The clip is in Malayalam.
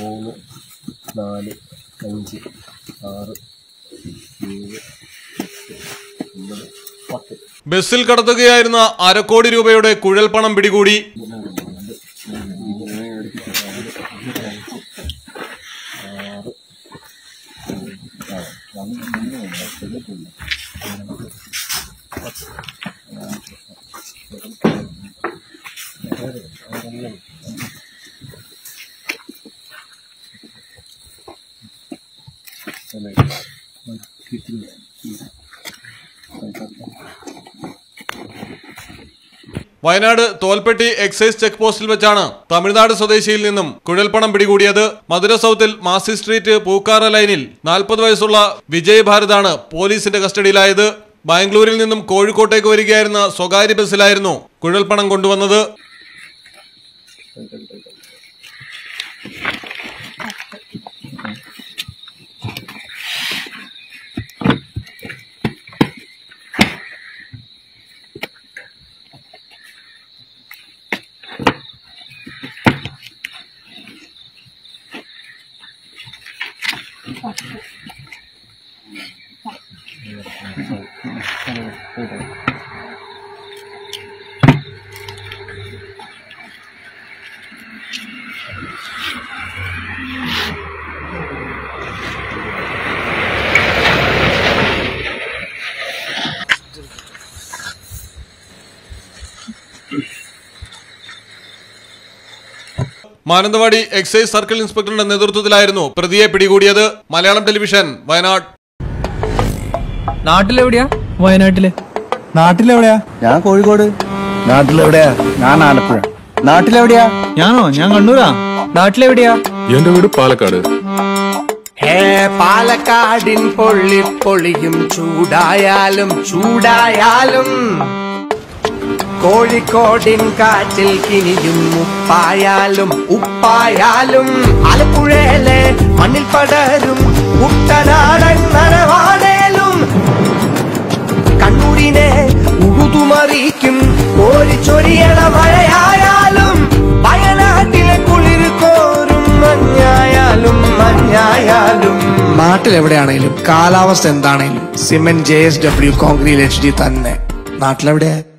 മൂന്ന് നാല് അഞ്ച് ആറ് ഏഴ് എട്ട് ഒമ്പത് പത്ത് ബസ്സിൽ കടത്തുകയായിരുന്ന അരക്കോടി രൂപയുടെ കുഴൽപ്പണം പിടികൂടി വയനാട് തോൽപ്പെട്ടി എക്സൈസ് ചെക്ക് പോസ്റ്റിൽ വെച്ചാണ് തമിഴ്നാട് സ്വദേശിയിൽ നിന്നും കുഴൽപ്പണം പിടികൂടിയത് മധുര സൗത്തിൽ മാസി സ്ട്രീറ്റ് പൂക്കാറ ലൈനിൽ നാൽപ്പത് വയസ്സുള്ള വിജയ് ഭാരതാണ് പോലീസിന്റെ കസ്റ്റഡിയിലായത് ബാംഗ്ലൂരിൽ നിന്നും കോഴിക്കോട്ടേക്ക് വരികയായിരുന്ന സ്വകാര്യ ബസ്സിലായിരുന്നു കുഴൽപ്പണം കൊണ്ടുവന്നത് മാനന്തവാടി എക്സൈസ് സർക്കിൾ ഇൻസ്പെക്ടറുടെ നേതൃത്വത്തിലായിരുന്നു പ്രതിയെ പിടികൂടിയത് മലയാളം ടെലിവിഷൻ വയനാട് നാട്ടിലെവിടെയാ വയനാട്ടില് നാട്ടിലെവിടെയാ ഞാൻ കോഴിക്കോട് നാട്ടിലെവിടെയാ ഞാൻ ആലപ്പുഴ നാട്ടിലെവിടെയാ ഞാനോ ഞാൻ കണ്ണൂരാ നാട്ടിലെവിടെയാ എന്റെ വീട് പാലക്കാട് ഹേ പാലക്കാടിൻ പൊള്ളി പൊളിയും ചൂടായാലും ചൂടായാലും കോഴിക്കോടിൻ കാറ്റിൽ കിനിയും ഉപ്പായാലും ഉപ്പായാലും ആലപ്പുഴയിലെ മണ്ണിൽ പടരും കുട്ടനാടൻ നനവാടേലും കണ്ണൂരിനെ ഉഴുതുമറിയിക്കും കോരിച്ചൊരിയണ മഴയായാലും വയനാട്ടിലെ കുളിർ കോരും മഞ്ഞായാലും മഞ്ഞായാലും നാട്ടിലെവിടെയാണേലും കാലാവസ്ഥ എന്താണേലും cement J S W concrete H D തന്നെ നാട്ടിലെവിടെയാ